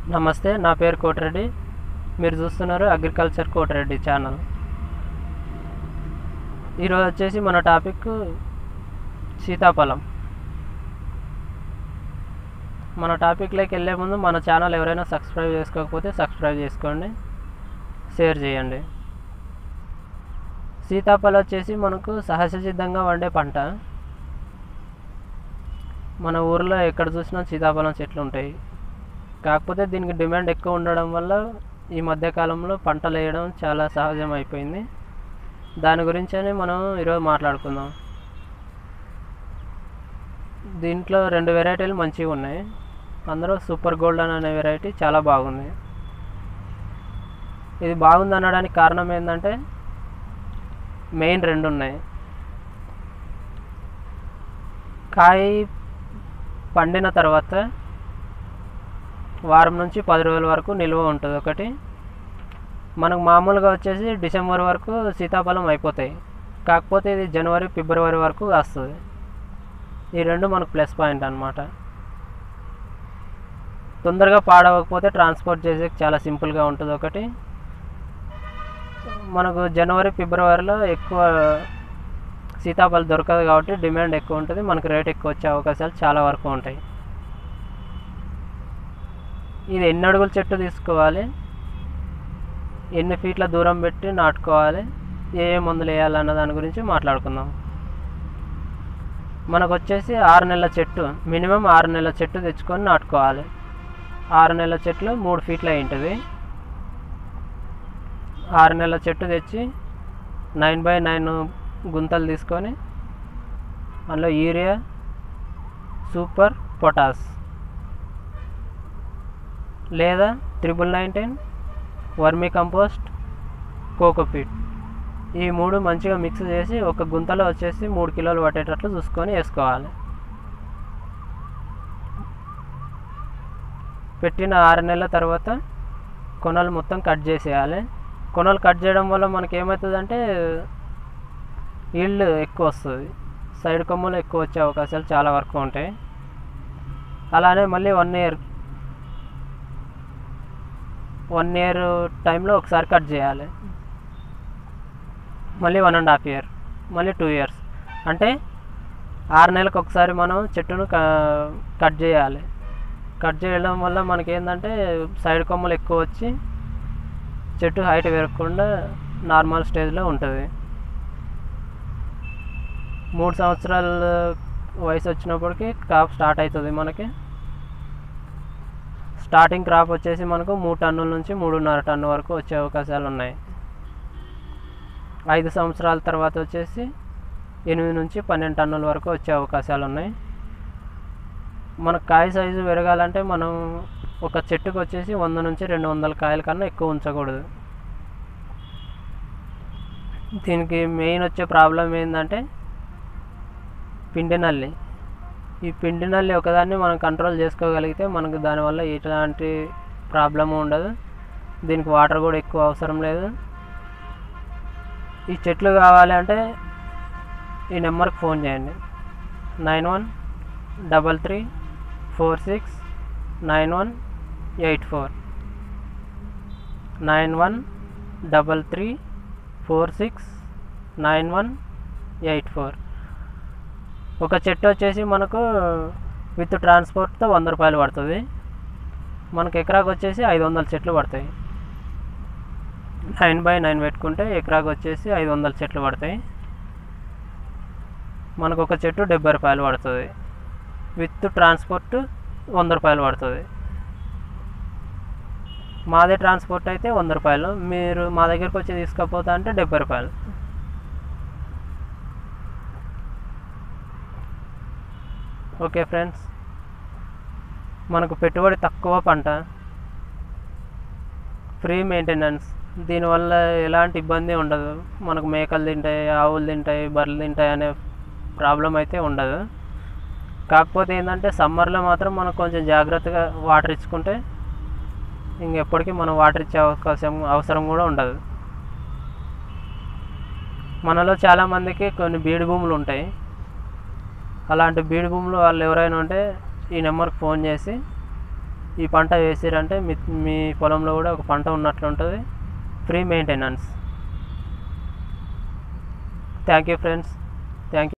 నమస్తే నా పేరు కోటిరెడ్డి మీరు చూస్తున్నారు అగ్రికల్చర్ కోటిరెడ్డి ఛానల్ ఈరోజు వచ్చేసి మన టాపిక్ సీతాఫలం మన టాపిక్లోకి వెళ్ళే ముందు మన ఛానల్ ఎవరైనా సబ్స్క్రైబ్ చేసుకోకపోతే సబ్స్క్రైబ్ చేసుకోండి షేర్ చేయండి సీతాఫలం వచ్చేసి మనకు సహజ సిద్ధంగా వండే పంట మన ఊర్లో ఎక్కడ చూసినా సీతాఫలం చెట్లు ఉంటాయి కాకపోతే దీనికి డిమాండ్ ఎక్కువ ఉండడం వల్ల ఈ మధ్యకాలంలో పంటలు వేయడం చాలా సహజం అయిపోయింది దాని గురించనే మనం ఈరోజు మాట్లాడుకుందాం దీంట్లో రెండు వెరైటీలు మంచిగా ఉన్నాయి అందులో సూపర్ గోల్డెన్ అనే వెరైటీ చాలా బాగుంది ఇది బాగుంది అనడానికి కారణం ఏంటంటే మెయిన్ రెండు ఉన్నాయి కాయ పండిన తర్వాత వారం నుంచి పది రోజుల వరకు నిల్వ ఉంటుంది ఒకటి మనకు మామూలుగా వచ్చేసి డిసెంబర్ వరకు సీతాఫలం అయిపోతాయి కాకపోతే ఇది జనవరి ఫిబ్రవరి వరకు వస్తుంది ఈ రెండు మనకు ప్లస్ పాయింట్ అనమాట తొందరగా పాడవకపోతే ట్రాన్స్పోర్ట్ చేసేకి చాలా సింపుల్గా ఉంటుంది ఒకటి మనకు జనవరి ఫిబ్రవరిలో ఎక్కువ సీతాఫలం దొరకదు కాబట్టి డిమాండ్ ఎక్కువ ఉంటుంది మనకు రేట్ ఎక్కువ వచ్చే అవకాశాలు చాలా వరకు ఉంటాయి ఇది ఎన్ని అడుగుల చెట్టు తీసుకోవాలి ఎన్ని ఫీట్ల దూరం పెట్టి నాటుకోవాలి ఏ ఏ మందులు వేయాలన్న దాని గురించి మాట్లాడుకుందాం మనకు వచ్చేసి ఆరు నెలల చెట్టు మినిమం ఆరు నెలల చెట్టు తెచ్చుకొని నాటుకోవాలి ఆరు నెలల చెట్లు మూడు ఫీట్ల ఉంటుంది ఆరు నెలల చెట్టు తెచ్చి నైన్ బై నైన్ గుంతలు తీసుకొని అందులో యూరియా సూపర్ పొటాస్ లేదా triple nineteen vermicompost cocopeat ఈ మూడు మంచిగా మిక్స్ చేసి ఒక గుంతలో వచ్చేసి మూడు కిలోలు పట్టేటట్లు చూసుకొని వేసుకోవాలి పెట్టిన ఆరు నెలల తర్వాత కొనలు మొత్తం కట్ చేసేయాలి కొనలు కట్ చేయడం వల్ల మనకి ఏమవుతుందంటే ఈల్డ్ ఎక్కువ వస్తుంది సైడ్ కొమ్మలు ఎక్కువ వచ్చే అవకాశాలు చాలా వరకు ఉంటాయి అలానే మళ్ళీ వన్ ఇయర్ వన్ ఇయర్ టైంలో ఒకసారి కట్ చేయాలి మళ్ళీ వన్ అండ్ హాఫ్ ఇయర్ మళ్ళీ టూ ఇయర్స్ అంటే ఆరు నెలలకు ఒకసారి మనం చెట్టును కట్ చేయాలి కట్ చేయడం వల్ల మనకి ఏంటంటే సైడ్ కొమ్మలు ఎక్కువ వచ్చి చెట్టు హైట్ పెరగకుండా నార్మల్ స్టేజ్లో ఉంటుంది మూడు సంవత్సరాల వయసు వచ్చినప్పటికి క్రాప్ స్టార్ట్ అవుతుంది మనకి స్టార్టింగ్ క్రాప్ వచ్చేసి మనకు మూడు టన్నుల నుంచి మూడున్నర టన్ను వరకు వచ్చే అవకాశాలు ఉన్నాయి ఐదు సంవత్సరాల తర్వాత వచ్చేసి ఎనిమిది నుంచి పన్నెండు టన్నుల వరకు వచ్చే అవకాశాలు ఉన్నాయి మన కాయ సైజు పెరగాలంటే మనం ఒక చెట్టుకు వచ్చేసి వంద నుంచి రెండు వందల కాయల కన్నా ఎక్కువ ఉంచకూడదు దీనికి మెయిన్ వచ్చే ప్రాబ్లం ఏంటంటే పిండి నల్లి ఈ పిండి నల్లి ఒకదాన్ని మనం కంట్రోల్ చేసుకోగలిగితే మనకు దానివల్ల ఎలాంటి ప్రాబ్లము ఉండదు దీనికి వాటర్ కూడా ఎక్కువ అవసరం లేదు ఈ చెట్లు కావాలి అంటే ఈ నెంబర్కి ఫోన్ చేయండి nine one double three four six nine one eight four nine one double three four six nine one eight four ఒక చెట్టు వచ్చేసి మనకు విత్ ట్రాన్స్పోర్ట్తో వంద రూపాయలు పడుతుంది మనకు ఎకరాకు వచ్చేసి ఐదు వందల చెట్లు పడతాయి నైన్ బై నైన్ పెట్టుకుంటే ఎకరాకు వచ్చేసి ఐదు వందల చెట్లు పడతాయి మనకు ఒక చెట్టు డెబ్బై రూపాయలు పడుతుంది విత్ ట్రాన్స్పోర్ట్ వంద రూపాయలు పడుతుంది మాదే ట్రాన్స్పోర్ట్ అయితే వంద రూపాయలు మీరు మా దగ్గరకు వచ్చి తీసుకపోతా అంటే డెబ్బై రూపాయలు ఓకే ఫ్రెండ్స్ మనకు పెట్టుబడి తక్కువ పంట ఫ్రీ మెయింటెనెన్స్ దీనివల్ల ఎలాంటి ఇబ్బంది ఉండదు మనకు మేకలు తింటాయి ఆవులు తింటాయి బర్రెలు తింటాయి అనే ప్రాబ్లం అయితే ఉండదు కాకపోతే ఏంటంటే సమ్మర్లో మాత్రం మనం కొంచెం జాగ్రత్తగా వాటర్ ఇచ్చుకుంటే ఇంకెప్పటికీ మనం వాటర్ ఇచ్చే అవకాశం అవసరం కూడా ఉండదు మనలో చాలామందికి కొన్ని బీడు భూములు ఉంటాయి అలాంటి బీడు భూములు వాళ్ళు ఎవరైనా ఉంటే ఈ నెంబర్కి ఫోన్ చేసి ఈ పంట వేసిరంటే మీ మీ పొలంలో కూడా ఒక పంట ఉన్నట్లు ఉంటుంది free maintenance thank you friends thank you